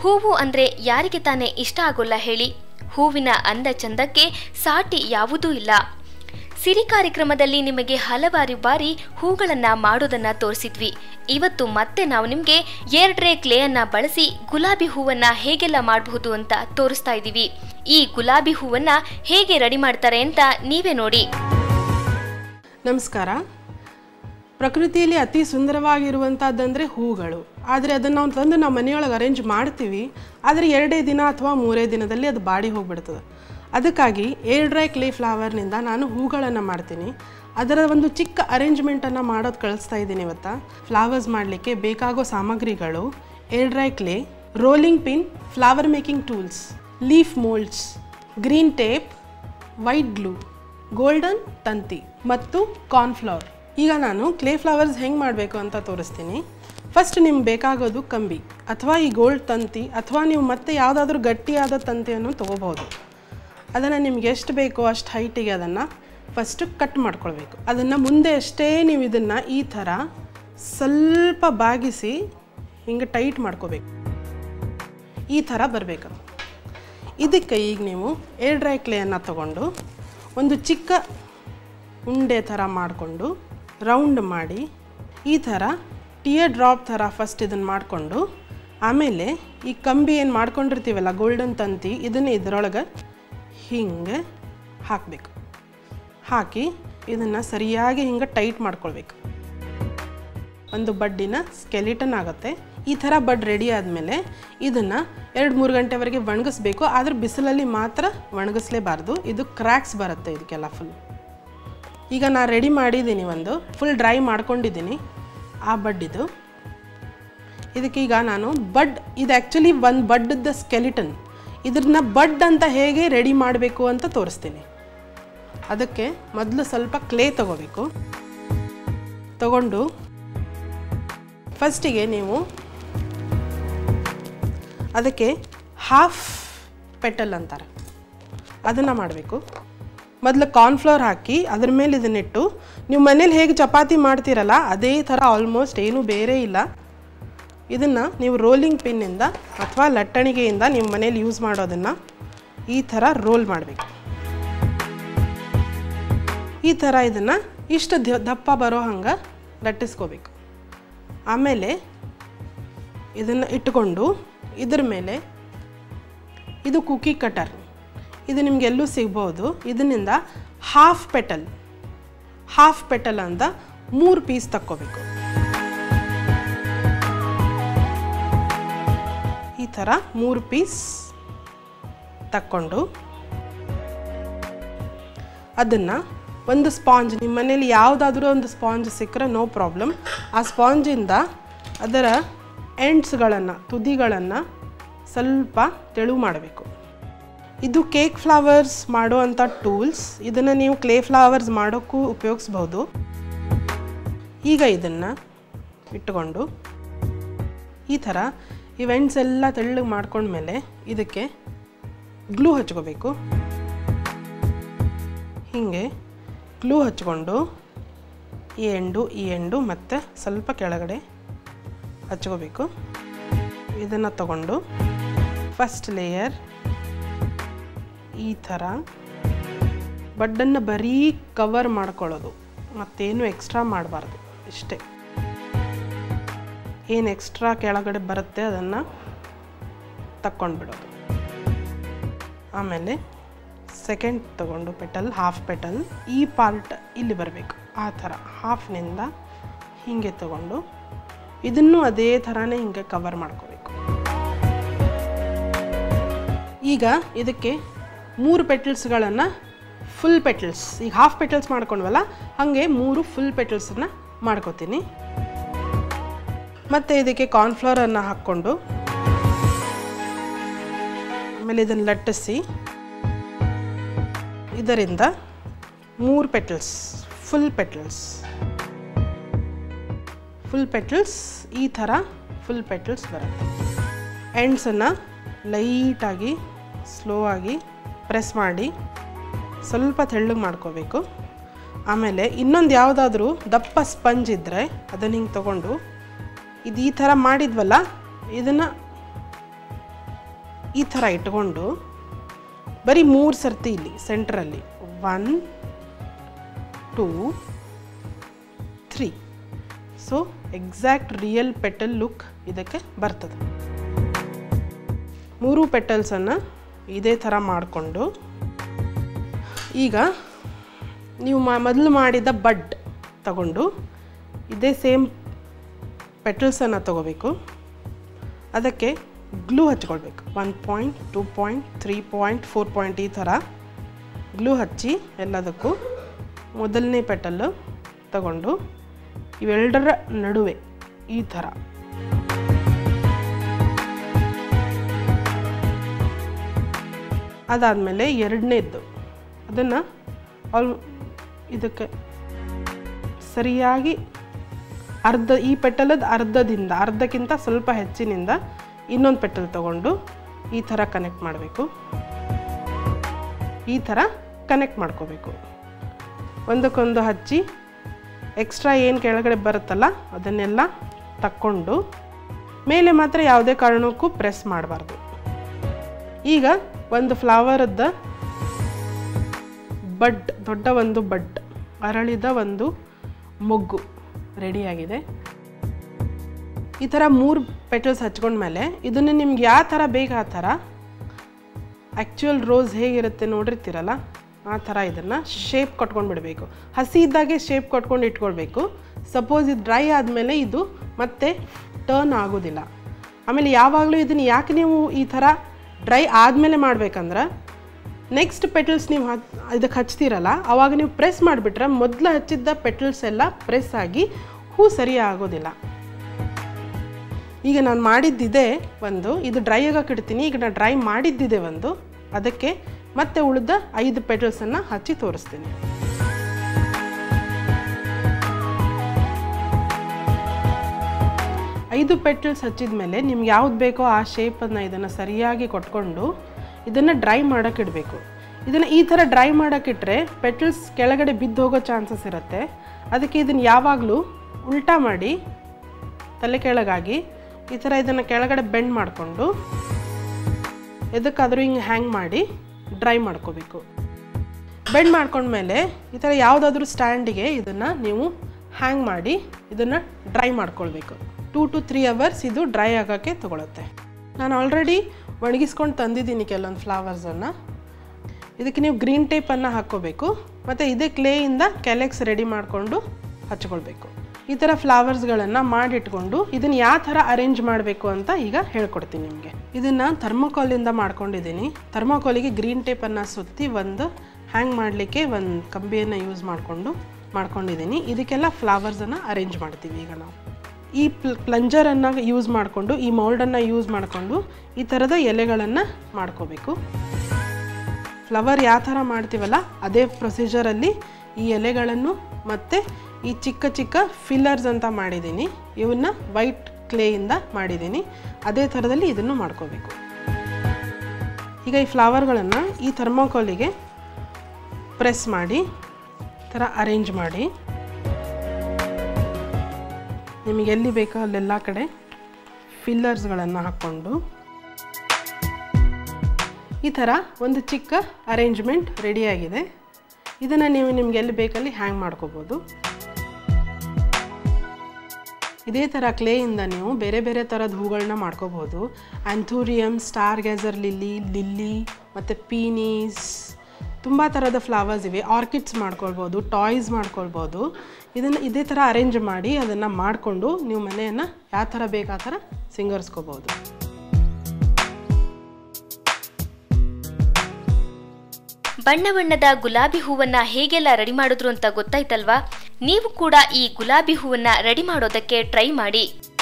ಹೂವು ಅಂದ್ರೆ ಯಾರಿಗೆ ತಾನೇ ಇಷ್ಟ ಆಗೋಲ್ಲ ಹೇಳಿ ಹೂವಿನ ಅಂದ ಚಂದಕ್ಕೆ ಸಾಟಿ ಯಾವುದೂ ಇಲ್ಲ ಸಿರಿ ಕಾರ್ಯಕ್ರಮದಲ್ಲಿ ನಿಮಗೆ ಹಲವಾರು ಬಾರಿ ಹೂಗಳನ್ನ ಮಾಡೋದನ್ನ ತೋರಿಸಿದ್ವಿ ಇವತ್ತು ಮತ್ತೆ ನಾವು ನಿಮಗೆ ಏರ್ ಡ್ರೈ ಕ್ಲೇಯನ್ನ ಬಳಸಿ ಗುಲಾಬಿ ಹೂವನ್ನ ಹೇಗೆಲ್ಲ ಮಾಡಬಹುದು ಅಂತ ತೋರಿಸ್ತಾ ಇದ್ದೀವಿ ಈ ಗುಲಾಬಿ ಹೂವನ್ನ ಹೇಗೆ ರೆಡಿ ಮಾಡ್ತಾರೆ ಅಂತ ನೀವೇ ನೋಡಿ ನಮಸ್ಕಾರ ಪ್ರಕೃತಿಯಲ್ಲಿ ಅತಿ ಸುಂದರವಾಗಿರುವಂಥದ್ದಂದರೆ ಹೂಗಳು ಆದರೆ ಅದನ್ನು ನಾವು ತಂದು ನಾವು ಮನೆಯೊಳಗೆ ಅರೇಂಜ್ ಮಾಡ್ತೀವಿ ಆದರೆ ಎರಡೇ ದಿನ ಅಥವಾ ಮೂರೇ ದಿನದಲ್ಲಿ ಅದು ಬಾಡಿ ಹೋಗ್ಬಿಡ್ತದೆ ಅದಕ್ಕಾಗಿ ಏರ್ ಡ್ರೈ ಕ್ಲೇ ಫ್ಲವರ್ನಿಂದ ನಾನು ಹೂಗಳನ್ನು ಮಾಡ್ತೀನಿ ಅದರ ಒಂದು ಚಿಕ್ಕ ಅರೇಂಜ್ಮೆಂಟನ್ನು ಮಾಡೋದು ಕಳಿಸ್ತಾ ಇದ್ದೀನಿ ಇವತ್ತು ಫ್ಲವರ್ಸ್ ಮಾಡಲಿಕ್ಕೆ ಬೇಕಾಗೋ ಸಾಮಗ್ರಿಗಳು air dry clay rolling pin flower making tools leaf moulds green tape white glue golden ತಂತಿ ಮತ್ತು ಕಾರ್ನ್ಫ್ಲವರ್ ಈಗ ನಾನು ಕ್ಲೇ ಫ್ಲವರ್ಸ್ ಹೆಂಗೆ ಮಾಡಬೇಕು ಅಂತ ತೋರಿಸ್ತೀನಿ ಫಸ್ಟ್ ನಿಮ್ಗೆ ಬೇಕಾಗೋದು ಕಂಬಿ ಅಥವಾ ಈ ಗೋಲ್ಡ್ ತಂತಿ ಅಥವಾ ನೀವು ಮತ್ತೆ ಯಾವುದಾದ್ರೂ ಗಟ್ಟಿಯಾದ ತಂತಿಯನ್ನು ತೊಗೋಬೋದು ಅದನ್ನು ನಿಮ್ಗೆ ಎಷ್ಟು ಬೇಕೋ ಅಷ್ಟು ಹೈಟಿಗೆ ಅದನ್ನು ಫಸ್ಟು ಕಟ್ ಮಾಡ್ಕೊಳ್ಬೇಕು ಅದನ್ನು ಮುಂದೆ ಅಷ್ಟೇ ನೀವು ಇದನ್ನು ಈ ಥರ ಸ್ವಲ್ಪ ಬಾಗಿಸಿ ಹಿಂಗೆ ಟೈಟ್ ಮಾಡ್ಕೋಬೇಕು ಈ ಥರ ಬರಬೇಕು ಇದಕ್ಕೆ ಈಗ ನೀವು ಏರ್ ಡ್ರೈ ಕ್ಲೇಯನ್ನು ತಗೊಂಡು ಒಂದು ಚಿಕ್ಕ ಉಂಡೆ ಥರ ಮಾಡಿಕೊಂಡು ರೌಂಡ್ ಮಾಡಿ ಈ ಥರ ಟಿಯರ್ ಡ್ರಾಪ್ ಥರ ಫಸ್ಟ್ ಇದನ್ನು ಮಾಡಿಕೊಂಡು ಆಮೇಲೆ ಈ ಕಂಬಿ ಏನು ಮಾಡ್ಕೊಂಡಿರ್ತೀವಲ್ಲ ಗೋಲ್ಡನ್ ತಂತಿ ಇದನ್ನು ಇದರೊಳಗೆ ಹಿಂಗೆ ಹಾಕಬೇಕು ಹಾಕಿ ಇದನ್ನು ಸರಿಯಾಗಿ ಹಿಂಗೆ ಟೈಟ್ ಮಾಡ್ಕೊಳ್ಬೇಕು ಒಂದು ಬಡ್ಡಿನ ಸ್ಕೆಲಿಟನ್ ಆಗುತ್ತೆ ಈ ಥರ ಬಡ್ ರೆಡಿ ಆದಮೇಲೆ ಇದನ್ನು ಎರಡು ಮೂರು ಗಂಟೆವರೆಗೆ ಒಣಗಿಸ್ಬೇಕು ಆದರೆ ಬಿಸಿಲಲ್ಲಿ ಮಾತ್ರ ಒಣಗಿಸ್ಲೇಬಾರ್ದು ಇದು ಕ್ರ್ಯಾಕ್ಸ್ ಬರುತ್ತೆ ಇದಕ್ಕೆಲ್ಲ ಫುಲ್ ಈಗ ನಾನು ರೆಡಿ ಮಾಡಿದ್ದೀನಿ ಒಂದು ಫುಲ್ ಡ್ರೈ ಮಾಡ್ಕೊಂಡಿದ್ದೀನಿ ಆ ಬಡ್ಡಿದು ಇದಕ್ಕೀಗ ನಾನು ಬಡ್ ಇದು ಆ್ಯಕ್ಚುಲಿ ಒಂದು ಬಡ್ಡದ ಸ್ಕೆಲಿಟನ್ ಇದನ್ನ ಬಡ್ ಅಂತ ಹೇಗೆ ರೆಡಿ ಮಾಡಬೇಕು ಅಂತ ತೋರಿಸ್ತೀನಿ ಅದಕ್ಕೆ ಮೊದಲು ಸ್ವಲ್ಪ ಕ್ಲೇ ತಗೋಬೇಕು ತಗೊಂಡು ಫಸ್ಟಿಗೆ ನೀವು ಅದಕ್ಕೆ ಹಾಫ್ ಪೆಟಲ್ ಅಂತಾರೆ ಅದನ್ನು ಮಾಡಬೇಕು ಮೊದಲು ಕಾರ್ನ್ಫ್ಲವರ್ ಹಾಕಿ ಅದ್ರ ಮೇಲೆ ಇದನ್ನಿಟ್ಟು ನೀವು ಮನೇಲಿ ಹೇಗೆ ಚಪಾತಿ ಮಾಡ್ತೀರಲ್ಲ ಅದೇ ಥರ ಆಲ್ಮೋಸ್ಟ್ ಏನೂ ಬೇರೆ ಇಲ್ಲ ಇದನ್ನು ನೀವು ರೋಲಿಂಗ್ ಪಿನ್ನಿಂದ ಅಥವಾ ಲಟ್ಟಣಿಗೆಯಿಂದ ನೀವು ಮನೇಲಿ ಯೂಸ್ ಮಾಡೋದನ್ನು ಈ ಥರ ರೋಲ್ ಮಾಡಬೇಕು ಈ ಥರ ಇದನ್ನು ಇಷ್ಟು ದ- ದಪ್ಪ ಬರೋ ಹಂಗೆ ಲಟ್ಟಿಸ್ಕೋಬೇಕು ಆಮೇಲೆ ಇದನ್ನು ಇಟ್ಕೊಂಡು ಇದ್ರ ಮೇಲೆ ಇದು ಕುಕಿ ಕಟರ್ ಇದು ನಿಮಗೆಲ್ಲೂ ಸಿಗ್ಬೋದು ಇದರಿಂದ ಹಾಫ್ ಪೆಟಲ್ ಹಾಫ್ ಪೆಟಲ್ ಅಂತ ಮೂರು ಪೀಸ್ ತಕ್ಕೋಬೇಕು ಈ ಥರ ಮೂರು ಪೀಸ್ ತಕ್ಕೊಂಡು ಅದನ್ನು ಒಂದು ಸ್ಪಾಂಜ್ ನಿಮ್ಮ ಮನೇಲಿ ಯಾವುದಾದ್ರೂ ಒಂದು ಸ್ಪಾಂಜ್ ಸಿಕ್ಕರೆ ನೋ ಪ್ರಾಬ್ಲಮ್ ಆ ಸ್ಪಾಂಜಿಂದ ಅದರ ಎಂಡ್ಸ್ಗಳನ್ನು ತುದಿಗಳನ್ನು ಸ್ವಲ್ಪ ತೆಳು ಮಾಡಬೇಕು ಇದು ಕೇಕ್ ಫ್ಲವರ್ಸ್ ಮಾಡುವಂಥ ಟೂಲ್ಸ್ ಇದನ್ನು ನೀವು ಕ್ಲೇ ಫ್ಲವರ್ಸ್ ಮಾಡೋಕ್ಕೂ ಉಪಯೋಗಿಸ್ಬೋದು ಈಗ ಇದನ್ನು ಇಟ್ಟುಕೊಂಡು ಈ ಥರ ಇವೆಂಟ್ಸ್ ಎಲ್ಲ ತೆಳ್ಳಗೆ ಮಾಡ್ಕೊಂಡ್ಮೇಲೆ ಇದಕ್ಕೆ ಗ್ಲೂ ಹಚ್ಕೋಬೇಕು ಹೀಗೆ ಗ್ಲೂ ಹಚ್ಕೊಂಡು ಈ ಎಂಡು ಈ ಎಂಡು ಮತ್ತು ಸ್ವಲ್ಪ ಕೆಳಗಡೆ ಹಚ್ಕೋಬೇಕು ಇದನ್ನು ತಗೊಂಡು ಫಸ್ಟ್ ಲೇಯರ್ ಈ ಥರ ಬಡ್ಡನ್ನು ಬರೀ ಕವರ್ ಮಾಡ್ಕೊಳ್ಳೋದು ಮತ್ತೇನು ಎಕ್ಸ್ಟ್ರಾ ಮಾಡಬಾರ್ದು ಇಷ್ಟೇ ಏನು ಎಕ್ಸ್ಟ್ರಾ ಕೆಳಗಡೆ ಬರುತ್ತೆ ಅದನ್ನು ತಕ್ಕೊಂಡ್ಬಿಡೋದು ಆಮೇಲೆ ಸೆಕೆಂಡ್ ತಗೊಂಡು ಪೆಟಲ್ ಹಾಫ್ ಪೆಟಲ್ ಈ ಪಾರ್ಟ್ ಇಲ್ಲಿ ಬರಬೇಕು ಆ ಥರ ಹಾಫ್ನಿಂದ ಹೀಗೆ ತಗೊಂಡು ಇದನ್ನು ಅದೇ ಥರನೇ ಹಿಂಗೆ ಕವರ್ ಮಾಡ್ಕೋಬೇಕು ಈಗ ಇದಕ್ಕೆ ಮೂರು ಪೆಟಲ್ಸ್ಗಳನ್ನು ಫುಲ್ ಪೆಟಲ್ಸ್ ಈಗ ಹಾಫ್ ಪೆಟಲ್ಸ್ ಮಾಡ್ಕೊಂಡ್ವಲ್ಲ ಹಾಗೆ ಮೂರು ಫುಲ್ ಪೆಟಲ್ಸನ್ನು ಮಾಡ್ಕೋತೀನಿ ಮತ್ತು ಇದಕ್ಕೆ ಕಾರ್ನ್ಫ್ಲವರನ್ನು ಹಾಕ್ಕೊಂಡು ಆಮೇಲೆ ಇದನ್ನು ಲಟ್ಟಿಸಿ ಇದರಿಂದ ಮೂರು petals full petals full petals ಈ ಥರ ಫುಲ್ ಪೆಟಲ್ಸ್ ಬರುತ್ತೆ ಎಂಡ್ಸನ್ನು ಲೈಟಾಗಿ ಸ್ಲೋ ಆಗಿ ಪ್ರೆಸ್ ಮಾಡಿ ಸ್ವಲ್ಪ ತೆಳ್ಳಗೆ ಮಾಡ್ಕೋಬೇಕು ಆಮೇಲೆ ಇನ್ನೊಂದು ಯಾವುದಾದ್ರೂ ದಪ್ಪ ಸ್ಪಂಜ್ ಇದ್ದರೆ ಅದನ್ನು ಹಿಂಗೆ ತೊಗೊಂಡು ಇದು ಈ ಥರ ಮಾಡಿದ್ವಲ್ಲ ಇದನ್ನು ಈ ಥರ ಇಟ್ಕೊಂಡು ಬರೀ ಮೂರು ಸರ್ತಿ ಇಲ್ಲಿ ಸೆಂಟ್ರಲ್ಲಿ one two three so exact real petal look ಇದಕ್ಕೆ ಬರ್ತದೆ ಮೂರು ಪೆಟಲ್ಸನ್ನು ಇದೇ ಥರ ಮಾಡಿಕೊಂಡು ಈಗ ನೀವು ಮಾ ಮೊದಲು ಮಾಡಿದ ಬಡ್ ತಗೊಂಡು ಇದೇ ಸೇಮ್ ಪೆಟಲ್ಸನ್ನು ತಗೋಬೇಕು ಅದಕ್ಕೆ ಗ್ಲೂ ಹಚ್ಕೊಳ್ಬೇಕು one point two point three point four point ಈ ಥರ ಗ್ಲೂ ಹಚ್ಚಿ ಎಲ್ಲದಕ್ಕೂ ಮೊದಲನೇ ಪೆಟಲ್ಲು ತಗೊಂಡು ಇವೆರಡರ ನಡುವೆ ಈ ಥರ ಅದಾದಮೇಲೆ ಎರಡನೇದ್ದು ಅದನ್ನು ಆಲ್ ಇದಕ್ಕೆ ಸರಿಯಾಗಿ ಅರ್ಧ ಈ ಪೆಟಲದ ಅರ್ಧದಿಂದ ಅರ್ಧಕ್ಕಿಂತ ಸ್ವಲ್ಪ ಹೆಚ್ಚಿನಿಂದ ಇನ್ನೊಂದು ಪೆಟಲ್ ತಗೊಂಡು ಈ ಥರ ಕನೆಕ್ಟ್ ಮಾಡಬೇಕು ಈ ಥರ ಕನೆಕ್ಟ್ ಮಾಡ್ಕೋಬೇಕು ಒಂದಕ್ಕೊಂದು ಹಚ್ಚಿ ಎಕ್ಸ್ಟ್ರಾ ಏನು ಕೆಳಗಡೆ ಬರುತ್ತಲ್ಲ ಅದನ್ನೆಲ್ಲ ತಕ್ಕೊಂಡು ಮೇಲೆ ಮಾತ್ರ ಯಾವುದೇ ಕಾರಣಕ್ಕೂ ಪ್ರೆಸ್ ಮಾಡಬಾರ್ದು ಈಗ ಒಂದು ಫ್ಲವರದ್ದ ಬಡ್ ದೊಡ್ಡ ಒಂದು ಬಡ್ ಅರಳಿದ ಒಂದು ಮೊಗ್ಗು ರೆಡಿಯಾಗಿದೆ ಈ ಥರ ಮೂರು ಪೆಟಲ್ಸ್ ಹಚ್ಕೊಂಡ್ಮೇಲೆ ಇದನ್ನು ನಿಮ್ಗೆ ಯಾವ ಥರ ಬೇಕು ಆ ಥರ ಆ್ಯಕ್ಚುಯಲ್ ರೋಸ್ ಹೇಗಿರುತ್ತೆ ನೋಡಿರ್ತೀರಲ್ಲ ಆ ಥರ ಇದನ್ನು ಶೇಪ್ ಕೊಟ್ಕೊಂಡು ಬಿಡಬೇಕು ಹಸಿ ಇದ್ದಾಗೆ ಶೇಪ್ ಕೊಟ್ಕೊಂಡು ಇಟ್ಕೊಳ್ಬೇಕು ಸಪೋಸ್ ಇದು ಡ್ರೈ ಆದಮೇಲೆ ಇದು ಮತ್ತೆ ಟರ್ನ್ ಆಗೋದಿಲ್ಲ ಆಮೇಲೆ ಯಾವಾಗಲೂ ಇದನ್ನು ಯಾಕೆ ನೀವು ಈ ಥರ ಡ್ರೈ ಆದಮೇಲೆ ಮಾಡ್ಬೇಕಂದ್ರೆ ನೆಕ್ಸ್ಟ್ ಪೆಟಲ್ಸ್ ನೀವು ಹಚ್ ಇದಕ್ಕೆ ಹಚ್ತೀರಲ್ಲ ಆವಾಗ ನೀವು ಪ್ರೆಸ್ ಮಾಡಿಬಿಟ್ರೆ ಮೊದಲು ಹಚ್ಚಿದ್ದ ಪೆಟಲ್ಸ್ ಎಲ್ಲ ಪ್ರೆಸ್ ಆಗಿ ಹೂ ಸರಿ ಆಗೋದಿಲ್ಲ ಈಗ ನಾನು ಮಾಡಿದ್ದಿದೆ ಒಂದು ಇದು ಡ್ರೈ ಆಗಕ್ಕೆ ಇಡ್ತೀನಿ ಈಗ ನಾನು ಡ್ರೈ ಮಾಡಿದ್ದಿದೆ ಒಂದು ಅದಕ್ಕೆ ಮತ್ತೆ ಉಳಿದ ಐದು ಪೆಟಲ್ಸನ್ನು ಹಚ್ಚಿ ತೋರಿಸ್ತೀನಿ ಐದು ಪೆಟಲ್ಸ್ ಹಚ್ಚಿದ ಮೇಲೆ ನಿಮ್ಗೆ ಯಾವ್ದು ಬೇಕೋ ಆ ಶೇಪನ್ನು ಇದನ್ನು ಸರಿಯಾಗಿ ಕೊಟ್ಕೊಂಡು ಇದನ್ನು ಡ್ರೈ ಮಾಡೋಕೆ ಇಡಬೇಕು ಇದನ್ನು ಈ ಥರ ಡ್ರೈ ಮಾಡೋಕ್ಕಿಟ್ರೆ ಪೆಟಲ್ಸ್ ಕೆಳಗಡೆ ಬಿದ್ದು ಹೋಗೋ ಚಾನ್ಸಸ್ ಇರುತ್ತೆ ಅದಕ್ಕೆ ಇದನ್ನು ಯಾವಾಗಲೂ ಉಲ್ಟಾ ಮಾಡಿ ತಲೆ ಕೆಳಗಾಗಿ ಈ ಥರ ಇದನ್ನು ಕೆಳಗಡೆ ಬೆಂಡ್ ಮಾಡಿಕೊಂಡು ಎದಕ್ಕಾದರೂ ಹಿಂಗೆ ಹ್ಯಾಂಗ್ ಮಾಡಿ ಡ್ರೈ ಮಾಡ್ಕೋಬೇಕು ಬೆಂಡ್ ಮಾಡ್ಕೊಂಡ್ಮೇಲೆ ಈ ಥರ ಯಾವುದಾದ್ರೂ ಸ್ಟ್ಯಾಂಡಿಗೆ ಇದನ್ನು ನೀವು ಹ್ಯಾಂಗ್ ಮಾಡಿ ಇದನ್ನು ಡ್ರೈ ಮಾಡ್ಕೊಳ್ಬೇಕು ಟೂ ಟು ತ್ರೀ ಅವರ್ಸ್ ಇದು ಡ್ರೈ ಆಗೋಕ್ಕೆ ತೊಗೊಳುತ್ತೆ ನಾನು ಆಲ್ರೆಡಿ ಒಣಗಿಸ್ಕೊಂಡು ತಂದಿದ್ದೀನಿ ಕೆಲವೊಂದು ಫ್ಲವರ್ಸನ್ನು ಇದಕ್ಕೆ ನೀವು ಗ್ರೀನ್ ಟೇಪನ್ನು ಹಾಕ್ಕೋಬೇಕು ಮತ್ತು ಇದೇ ಕ್ಲೇಯಿಂದ ಕ್ಯಾಲೆಕ್ಸ್ ರೆಡಿ ಮಾಡಿಕೊಂಡು ಹಚ್ಕೊಳ್ಬೇಕು ಈ ಥರ ಫ್ಲವರ್ಸ್ಗಳನ್ನು ಮಾಡಿಟ್ಕೊಂಡು ಇದನ್ನು ಯಾವ ಥರ ಅರೇಂಜ್ ಮಾಡಬೇಕು ಅಂತ ಈಗ ಹೇಳ್ಕೊಡ್ತೀನಿ ನಿಮಗೆ ಇದನ್ನು ಥರ್ಮೋಕಾಲಿಂದ ಮಾಡ್ಕೊಂಡಿದ್ದೀನಿ ಥರ್ಮೋಕಾಲಿಗೆ ಗ್ರೀನ್ ಟೇಪನ್ನು ಸುತ್ತಿ ಒಂದು ಹ್ಯಾಂಗ್ ಮಾಡಲಿಕ್ಕೆ ಒಂದು ಕಂಬಿಯನ್ನು ಯೂಸ್ ಮಾಡಿಕೊಂಡು ಮಾಡ್ಕೊಂಡಿದ್ದೀನಿ ಇದಕ್ಕೆಲ್ಲ ಫ್ಲವರ್ಸನ್ನು ಅರೇಂಜ್ ಮಾಡ್ತೀವಿ ಈಗ ನಾವು ಈ ಪ್ಲ್ ಪ್ಲಂಜರನ್ನು ಯೂಸ್ ಮಾಡಿಕೊಂಡು ಈ ಮೌಲ್ಡನ್ನು ಯೂಸ್ ಮಾಡಿಕೊಂಡು ಈ ಥರದ ಎಲೆಗಳನ್ನು ಮಾಡ್ಕೋಬೇಕು ಫ್ಲವರ್ ಯಾವ ಥರ ಮಾಡ್ತೀವಲ್ಲ ಅದೇ ಪ್ರೊಸೀಜರಲ್ಲಿ ಈ ಎಲೆಗಳನ್ನು ಮತ್ತು ಈ ಚಿಕ್ಕ ಚಿಕ್ಕ ಫಿಲ್ಲರ್ಸ್ ಅಂತ ಮಾಡಿದ್ದೀನಿ ಇವನ್ನ ವೈಟ್ ಕ್ಲೇಯಿಂದ ಮಾಡಿದ್ದೀನಿ ಅದೇ ಥರದಲ್ಲಿ ಇದನ್ನು ಮಾಡ್ಕೋಬೇಕು ಈಗ ಈ ಫ್ಲವರ್ಗಳನ್ನು ಈ ಥರ್ಮೋಕೋಲಿಗೆ ಪ್ರೆಸ್ ಮಾಡಿ ಈ ಥರ ಅರೇಂಜ್ ಮಾಡಿ ನಿಮಗೆ ಎಲ್ಲಿ ಬೇಕೋ ಅಲ್ಲೆಲ್ಲ ಕಡೆ ಫಿಲ್ಲರ್ಸ್ಗಳನ್ನು ಹಾಕ್ಕೊಂಡು ಈ ಥರ ಒಂದು ಚಿಕ್ಕ ಅರೇಂಜ್ಮೆಂಟ್ ರೆಡಿಯಾಗಿದೆ ಇದನ್ನು ನೀವು ನಿಮ್ಗೆ ಎಲ್ಲಿ ಬೇಕಲ್ಲಿ ಹ್ಯಾಂಗ್ ಮಾಡ್ಕೋಬೋದು ಇದೇ ಥರ ಕ್ಲೇಯಿಂದ ನೀವು ಬೇರೆ ಬೇರೆ ಥರದ ಹೂಗಳನ್ನ ಮಾಡ್ಕೋಬೋದು anthurium star gazer lily lily ಮತ್ತು ಪೀನೀಸ್ ತುಂಬ ಥರದ ಫ್ಲವರ್ಸ್ ಇವೆ ಆರ್ಕಿಡ್ಸ್ ಮಾಡ್ಕೊಳ್ಬೋದು ಟಾಯ್ಸ್ ಮಾಡ್ಕೊಳ್ಬೋದು ಇದನ್ನು ಇದೇ ಥರ ಅರೇಂಜ್ ಮಾಡಿ ಅದನ್ನು ಮಾಡಿಕೊಂಡು ನೀವು ಮನೆಯನ್ನು ಯಾವ ಥರ ಬೇಕು ಆ ಥರ ಸಿಂಗರ್ಸ್ಕೋಬೋದು ಬಣ್ಣ ಬಣ್ಣದ ಗುಲಾಬಿ ಹೂವನ್ನ ಹೇಗೆಲ್ಲ ರೆಡಿ ಮಾಡಿದ್ರು ಅಂತ ಗೊತ್ತಾಯ್ತಲ್ವಾ ನೀವು ಕೂಡ ಈ ಗುಲಾಬಿ ಹೂವನ್ನ ರೆಡಿ ಮಾಡೋದಕ್ಕೆ ಟ್ರೈ ಮಾಡಿ